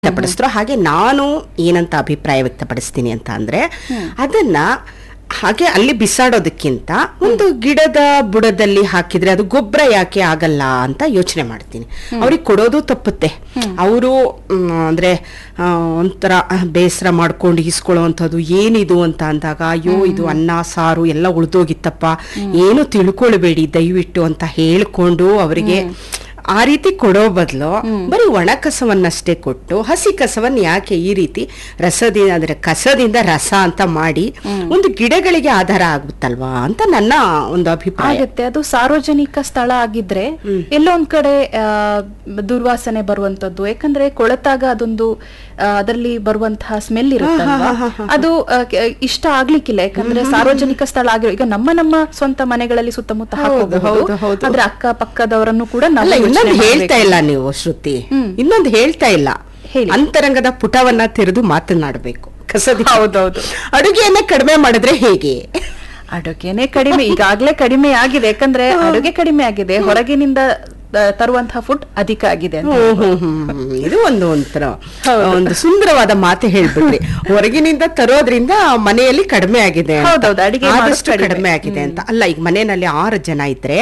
ವ್ಯಕ್ತಪಡಿಸಿದ್ರು ಹಾಗೆ ನಾನು ಏನಂತ ಅಭಿಪ್ರಾಯ ವ್ಯಕ್ತಪಡಿಸ್ತೀನಿ ಅಂತ ಅಂದ್ರೆ ಅದನ್ನ ಹಾಗೆ ಅಲ್ಲಿ ಬಿಸಾಡೋದಕ್ಕಿಂತ ಒಂದು ಗಿಡದ ಬುಡದಲ್ಲಿ ಹಾಕಿದ್ರೆ ಅದು ಗೊಬ್ಬರ ಯಾಕೆ ಆಗಲ್ಲ ಅಂತ ಯೋಚನೆ ಮಾಡ್ತೀನಿ ಅವ್ರಿಗೆ ಕೊಡೋದು ತಪ್ಪುತ್ತೆ ಅವರು ಅಂದ್ರೆ ಆ, ಒಂಥರ ಬೇಸರ ಮಾಡ್ಕೊಂಡು ಇಸ್ಕೊಳ್ಳೋವಂಥದ್ದು ಏನಿದು ಅಂತ ಅಂದಾಗ ಅಯ್ಯೋ ಇದು ಅನ್ನ ಸಾರು ಎಲ್ಲ ಉಳ್ದೋಗಿತ್ತಪ್ಪ ಏನು ತಿಳ್ಕೊಳ್ಬೇಡಿ ದಯವಿಟ್ಟು ಅಂತ ಹೇಳ್ಕೊಂಡು ಅವರಿಗೆ ಆ ರೀತಿ ಕೊಡೋ ಬದಲು ಬರೀ ಒಣ ಕಸವನ್ನಷ್ಟೇ ಕೊಟ್ಟು ಹಸಿ ಕಸವನ್ನ ಯಾಕೆ ಈ ರೀತಿ ರಸದಿಂದ ಅಂದ್ರೆ ಕಸದಿಂದ ರಸ ಅಂತ ಮಾಡಿ ಒಂದು ಗಿಡಗಳಿಗೆ ಆಧಾರ ಆಗುತ್ತಲ್ವಾ ಅಂತ ನನ್ನ ಒಂದು ಅಭಿಪ್ರಾಯ ಆಗತ್ತೆ ಅದು ಸಾರ್ವಜನಿಕ ಸ್ಥಳ ಆಗಿದ್ರೆ ಎಲ್ಲೋ ಒಂದ್ ಕಡೆ ಆ, ದುರ್ವಾಸನೆ ಬರುವಂತದ್ದು ಯಾಕಂದ್ರೆ ಕೊಳತಾಗ ಅದೊಂದು ಅದರಲ್ಲಿ ಬರುವಂತಹ ಸ್ಮೆಲ್ ಇರುತ್ತಲ್ವಾ ಅದು ಆ, ಕ- ಇಷ್ಟ ಆಗ್ಲಿಕ್ಕಿಲ್ಲ ಯಾಕಂದ್ರೆ ಸಾರ್ವಜನಿಕ ಸ್ಥಳ ಆಗಿರೋ ಈಗ ನಮ್ಮ ನಮ್ಮ ಸ್ವಂತ ಮನೆಗಳಲ್ಲಿ ಸುತ್ತಮುತ್ತ ಹೌದು, ಹಾಕೋಬಹುದು ಹೌದು, ಹೌದು. ಆದ್ರೆ ಅಕ್ಕ ಪಕ್ಕದವರನ್ನು ಕೂಡ ನಾವು ಅಲ್ಲ ಯೋಚ್ನೆ ಇನ್ನೊಂದು ಹೇಳ್ತಾ ಮಾಡ್ಬೇಕು. ಇಲ್ಲ ನೀವು ಶ್ರುತಿ ಇನ್ನೊಂದು ಹೇಳ್ತಾ ಇಲ್ಲ ಹೇಳಿ. ಅಂತರಂಗದ ಪುಟವನ್ನ ತೆರೆದು ಮಾತನಾಡಬೇಕು ಕಸದಿ ಹೌದೌದು. ಅಡುಗೆಯನ್ನ ಕಡಿಮೆ ಮಾಡಿದ್ರೆ ಹೇಗೆ ಅಡುಗೆನೆ ಕಡಿಮೆ ಈಗಾಗ್ಲೇ ಕಡಿಮೆ ಆಗಿದೆ ಯಾಕಂದ್ರೆ ಅಡುಗೆ ಕಡಿಮೆ ಆಗಿದೆ ಹೊರಗಿನಿಂದ ಆ, ತರುವಂತಹ ಫುಡ್ ಅಧಿಕ ಆಗಿದೆ ಅಂತ ಹ್ಮ್, ಹ್ಮ್, ಹ್ಮ್, ಹ್ಮ್. ಇದು ಒಂದು ಒಂಥರ ಒಂದು ಸುಂದರವಾದ ಮಾತು ಹೇಳ್ಬಿಟ್ರಿ ಹೊರಗಿನಿಂದ ತರೋದ್ರಿಂದ ಮನೆಯಲ್ಲಿ ಕಡಿಮೆ ಆಗಿದೆ ಅಂತ. ಹೌದೌದು, ಅಡಿಗೆ ಮಾಡೋದು ಆದಷ್ಟು ಕಡಿಮೆ. ಕಡಿಮೆ ಆಗಿದೆ ಅಂತ ಅಲ್ಲ ಈಗ ಮನೆಯಲ್ಲಿ ಆರು ಜನ ಇದ್ರೆ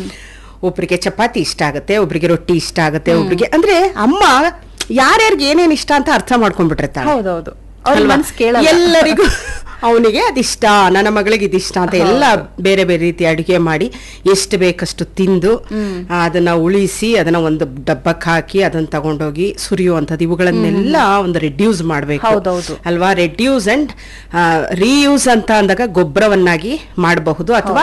ಒಬ್ರಿಗೆ ಚಪಾತಿ ಇಷ್ಟ ಆಗುತ್ತೆ ಒಬ್ರಿಗೆ ರೊಟ್ಟಿ ಇಷ್ಟ ಆಗುತ್ತೆ ಒಬ್ರಿಗೆ ಅಂದ್ರೆ ಅಮ್ಮ ಯಾರ್ಯಾರಿಗೆ ಏನೇನ್ ಇಷ್ಟ ಅಂತ ಅರ್ಥ ಮಾಡ್ಕೊಂಡ್ಬಿಟ್ಟಿರ್ತಾಳೆ ಹೌದೌದು ಅವ್ರ ಅಲ್ವಾ? ಮನ್ಸ್ ಕೇಳಲ್ಲ ಎಲ್ಲರಿಗೂ ಅವನಿಗೆ ಅದಿಷ್ಟ ನನ್ನ ಮಗಳಿಗೆ ಇದಿಷ್ಟ ಅಂತ ಎಲ್ಲ ಬೇರೆ ಬೇರೆ ರೀತಿ ಅಡುಗೆ ಮಾಡಿ ಎಷ್ಟು ಬೇಕಷ್ಟು ತಿಂದು ಆ, ಅದನ್ನ ಉಳಿಸಿ ಅದನ್ನ ಒಂದು ಡಬ್ಬಕ್ಕೆ ಹಾಕಿ ಅದನ್ನ ತಗೊಂಡೋಗಿ ಸುರಿಯುವಂಥದ್ದು ಇವುಗಳನ್ನೆಲ್ಲ ಒಂದು ರೆಡ್ಯೂಸ್ ಮಾಡಬೇಕು ಹೌದೌದು. ಅಲ್ವಾ ರೆಡ್ಯೂಸ್ ಅಂಡ್ ರೀಯೂಸ್ ಅಂತ ಅಂದಾಗ ಗೊಬ್ಬರವನ್ನಾಗಿ ಮಾಡಬಹುದು ಅಥವಾ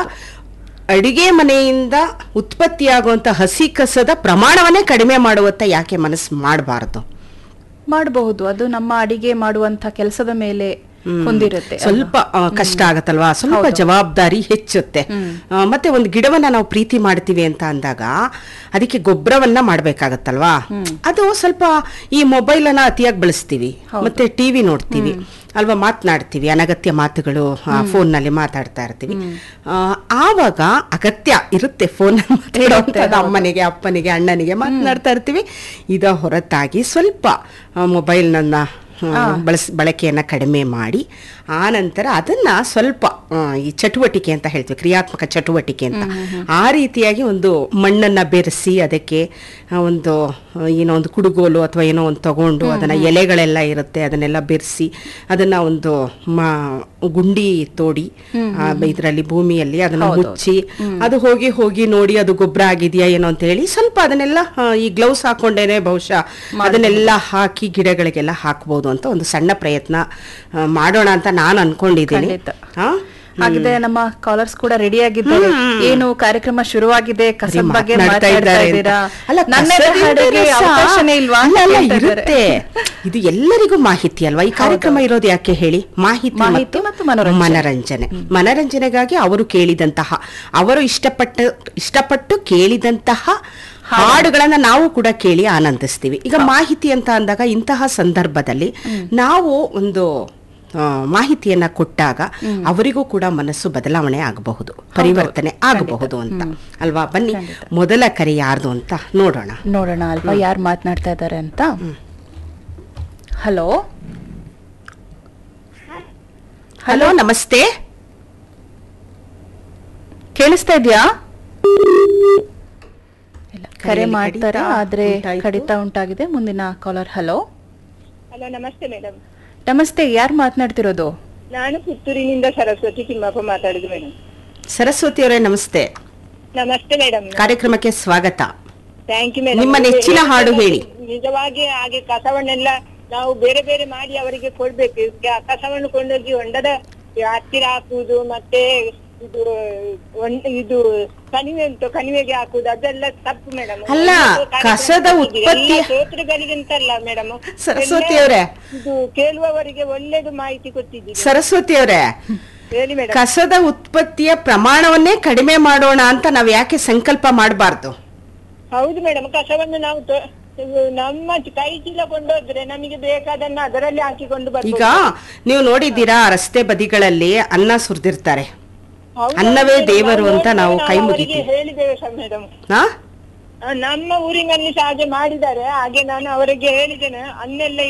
ಅಡಿಗೆ ಮನೆಯಿಂದ ಉತ್ಪತ್ತಿಯಾಗುವಂತ ಹಸಿ ಕಸದ ಪ್ರಮಾಣವನ್ನೇ ಕಡಿಮೆ ಮಾಡುವತ್ತ ಯಾಕೆ ಮನಸ್ಸು ಮಾಡಬಾರದು ಮಾಡಬಹುದು ಅದು ನಮ್ಮ ಅಡಿಗೆ ಮಾಡುವಂತ ಕೆಲಸದ ಮೇಲೆ ಹೊಂದಿರುತ್ತೆ ಸ್ವಲ್ಪ ಆ, ಕಷ್ಟ ಆಗತ್ತಲ್ವಾ ಸ್ವಲ್ಪ ಜವಾಬ್ದಾರಿ ಹೆಚ್ಚುತ್ತೆ ಆ, ಮತ್ತೆ ಒಂದು ಗಿಡವನ್ನ ನಾವು ಪ್ರೀತಿ ಮಾಡ್ತೀವಿ ಅಂತ ಅಂದಾಗ ಅದಕ್ಕೆ ಗೊಬ್ಬರವನ್ನ ಮಾಡ್ಬೇಕಾಗತ್ತಲ್ವಾ ಅದು ಸ್ವಲ್ಪ ಈ ಮೊಬೈಲ್ ಅನ್ನ ಅತಿಯಾಗಿ ಬಳಸ್ತೀವಿ ಮತ್ತೆ ಟಿವಿ ನೋಡ್ತೀವಿ ಅಲ್ವಾ ಮಾತನಾಡ್ತೀವಿ ಅನಗತ್ಯ ಮಾತುಗಳು ಫೋನ್ ನಲ್ಲಿ ಮಾತಾಡ್ತಾ ಇರ್ತೀವಿ ಆ, ಆವಾಗ ಅಗತ್ಯ ಇರುತ್ತೆ ಫೋನ್ ಮಾತಾಡೋಂಥದ್ದು ಅಮ್ಮನಿಗೆ ಅಪ್ಪನಿಗೆ ಅಣ್ಣನಿಗೆ ಮಾತನಾಡ್ತಾ ಇರ್ತೀವಿ ಇದ ಹೊರತಾಗಿ ಸ್ವಲ್ಪ ಮೊಬೈಲ್ ನನ್ನ ಆ, ಬಳಸ್ ಬಳಕೆಯನ್ನ ಕಡಿಮೆ ಮಾಡಿ ಆ ನಂತರ ಅದನ್ನ ಸ್ವಲ್ಪ ಆ, ಈ ಚಟುವಟಿಕೆ ಅಂತ ಹೇಳ್ತೀವಿ ಕ್ರಿಯಾತ್ಮಕ ಚಟುವಟಿಕೆ ಅಂತ ಆ ರೀತಿಯಾಗಿ ಒಂದು ಮಣ್ಣನ್ನ ಬೆರೆಸಿ ಅದಕ್ಕೆ ಆ, ಒಂದು ಆ, ಏನೋ ಒಂದು ಕುಡುಗೋಲು ಅಥವಾ ಏನೋ ಒಂದು ತಗೊಂಡು ಅದನ್ನ ಎಲೆಗಳೆಲ್ಲ ಇರುತ್ತೆ ಅದನ್ನೆಲ್ಲ ಬೆರೆಸಿ ಅದನ್ನ ಒಂದು ಮ- ಗುಂಡಿ ತೋಡಿ ಇದರಲ್ಲಿ ಭೂಮಿಯಲ್ಲಿ ಅದನ್ನ ಮುಚ್ಚಿ ಅದು ಹೋಗಿ ಹೋಗಿ ನೋಡಿ ಅದು ಗೊಬ್ಬರ ಆಗಿದೆಯಾ ಏನೋ ಅಂತ ಹೇಳಿ ಸ್ವಲ್ಪ ಅದನ್ನೆಲ್ಲ ಆ, ಈ ಗ್ಲೌಸ್ ಹಾಕೊಂಡೇನೆ ಬಹುಶಃ ಅದನ್ನೆಲ್ಲ ಹಾಕಿ ಗಿಡಗಳಿಗೆಲ್ಲ ಹಾಕ್ಬೋದು ಅಂತ ಒಂದು ಸಣ್ಣ ಪ್ರಯತ್ನ ಆ, ಮಾಡೋಣ ಅಂತ ನಾನು ಅನ್ಕೊಂಡಿದ್ದೀನಿ ಖಂಡಿತ. ಹಾ? ಹಾಗಿದೆ ನಮ್ಮ ಕಾಲರ್ಸ್ ಕೂಡ ರೆಡಿ ಆಗಿದ್ದಾರೆ ಏನು ಕಾರ್ಯಕ್ರಮ ಶುರುವಾಗಿದೆ ಕಸದ ಬರೀ ಬಗ್ಗೆ ಮಾತ್ನಾಡ್ತಾ ಮಾತಾಡ್ತಾ ಇದ್ದಾರೆ ಅಂತ. ಇದ್ದೀರಾ ಅಲ್ಲ ನನ್ನ ಕಸದಿಂದ ಹಾಡಿಗೆ ರಸ- ಅವಕಾಶನೇ ಇಲ್ವಾ ಅಂತ ಅಲ್ಲ, ಅಲ್ಲ, ಕೇಳ್ತಾ ಇದ್ದಾರೆ. ಇರುತ್ತೆ ಇದು ಎಲ್ಲರಿಗೂ ಮಾಹಿತಿ ಅಲ್ವಾ ಈ ಕಾರ್ಯಕ್ರಮ ಇರೋದು ಯಾಕೆ ಹೇಳಿ ಮಾಹಿತಿ ಮಾಹಿತಿ ಮತ್ತು ಮನೋರಂಜನೆ. ಮನರಂಜನೆ ಮನರಂಜನೆಗಾಗಿ ಅವರು ಕೇಳಿದಂತಹ ಅವರು ಇಷ್ಟಪಟ್ಟ ಇಷ್ಟಪಟ್ಟು ಕೇಳಿದಂತಹ ಹಾಡುಗಳನ್ನ ನಾವು ಕೂಡ ಕೇಳಿ ಆನಂದಿಸ್ತೀವಿ ಈಗ ಮಾಹಿತಿ ಅಂತ ಅಂದಾಗ ಇಂತಹ ಸಂದರ್ಭದಲ್ಲಿ ನಾವು ಒಂದು ಆ, ಮಾಹಿತಿಯನ್ನ ಕೊಟ್ಟಾಗ ಅವರಿಗೂ ಕೂಡ ಮನಸ್ಸು ಬದಲಾವಣೆ ಆಗಬಹುದು ಪರಿವರ್ತನೆ ಆಗಬಹುದು ಅಂತ ಅಲ್ವಾ ಬನ್ನಿ ಮೊದಲ ಕರೆ ಯಾರ್ದು ಅಂತ ನೋಡೋಣ ನೋಡೋಣ ಅಲ್ವಾ ಯಾರು ಮಾತನಾಡ್ತಾ ಇದ್ದಾರೆ ಅಂತ ಹಲೋ ಹಲೋ ನಮಸ್ತೆ ಕೇಳಿಸ್ತಾ ಇದ್ಯಾ ಇಲ್ಲ ಕರೆ ಕರೆಯಲ್ಲಿ ಮಾಡ್ತಾರ ಕಡಿತ ಆದ್ರೆ ಉಂಟಾಯ್ತು. ಕಡಿತ ಉಂಟಾಗಿದೆ ಮುಂದಿನ ಕಾಲರ್ ಹಲೋ ಹಲೋ ನಮಸ್ತೆ ಮೇಡಮ್ ನಮಸ್ತೆ ಯಾರು ಮಾತನಾಡ್ತಿರೋದು ನಾನು ಪುತ್ತೂರಿನಿಂದ ಸರಸ್ವತಿ ತಿಮ್ಮಪ್ಪ ಮಾತಾಡಿದ್ದು ಮೇಡಮ್ ಸರಸ್ವತಿ ಅವರೇ ನಮಸ್ತೆ ನಮಸ್ತೆ ಮೇಡಮ್ ಕಾರ್ಯಕ್ರಮಕ್ಕೆ ಸ್ವಾಗತ ಥ್ಯಾಂಕ್ ಯು ಮೇಡಮ್ ನಿಮ್ಮ ನೆಚ್ಚಿನ ಹಾಡು ಹೇಳಿ. ನಿಜವಾಗಿ ಹಾಗೆ ಕಸವನ್ನೆಲ್ಲ ನಾವು ಬೇರೆ ಬೇರೆ ಮಾಡಿ ಅವರಿಗೆ ಕೊಡ್ಬೇಕು ಕ- ಕಸವನ್ನು ಕೊಂಡೋಗಿ ಹೊಂಡದ ಹತ್ತಿರ ಹಾಕುವುದು ಮತ್ತೆ ಇದು ಹೊಂಡ- ಇದು ಕಣಿವೆ ಉಂಟು ಕಣಿವೆಗೆ ಹಾಕುವುದು ಅದೆಲ್ಲ ತಪ್ಪು ಮೇಡಮ್ ಅಲ್ಲ, ಕಸದ ಉತ್ಪತ್ತಿ- ಕ್ಷೇತ್ರಗಳಿಗಿಂತಲ್ಲ ಮೇಡಮ್ ಸರಸ್ವತಿ ಅವರೇ. ಇದು ಕೇಳುವವರಿಗೆ ಒಳ್ಳೇದು ಮಾಹಿತಿ ಕೊಟ್ಟಿದ್ದೀರಿ ಸರಸ್ವತಿ ಅವರೇ ಹೇಳಿ ಮೇಡಮ್ ಕಸದ ಉತ್ಪತ್ತಿಯ ಪ್ರಮಾಣವನ್ನೇ ಕಡಿಮೆ ಮಾಡೋಣ ಅಂತ ನಾವ್ ಯಾಕೆ ಸಂಕಲ್ಪ ಮಾಡಬಾರ್ದು ಹೌದು ಮೇಡಮ್ ಕಸವನ್ನು ನಾವು ತೊ- ನಮ್ಮ ಕೈ ಚೀಲ ಕೊಂಡೋದ್ರೆ ನಮಗೆ ಬೇಕಾದನ್ನ ಅದರಲ್ಲಿ ಹಾಕಿಕೊಂಡು ಈಗ ಬರ್ಬೋದು ನೀವು ನೋಡಿದ್ದೀರಾ ರಸ್ತೆ ಬದಿಗಳಲ್ಲಿ ಅನ್ನ ಸುರಿದಿರ್ತಾರೆ ಹೌದು ಅನ್ನವೇ ಮೇಡಮ್, ದೇವರು ನಾವು ಅಂತ ನಾವು ಕೈ ಅವರಿಗೆ ಮುಗಿತೀವಿ. ಹೇಳಿದ್ದೇವೆ ಸರ್ ಮೇಡಮ್ ಹಾ ನಮ್ಮ ಊರಿನಲ್ಲಿ ಸಹ ಹಾಗೆ ಮಾಡಿದ್ದಾರೆ ಹಾಗೆ ನಾನು ಅವರಿಗೆ ಹೇಳಿದ್ದೇನೆ ಅನ್ನೆಲ್ಲ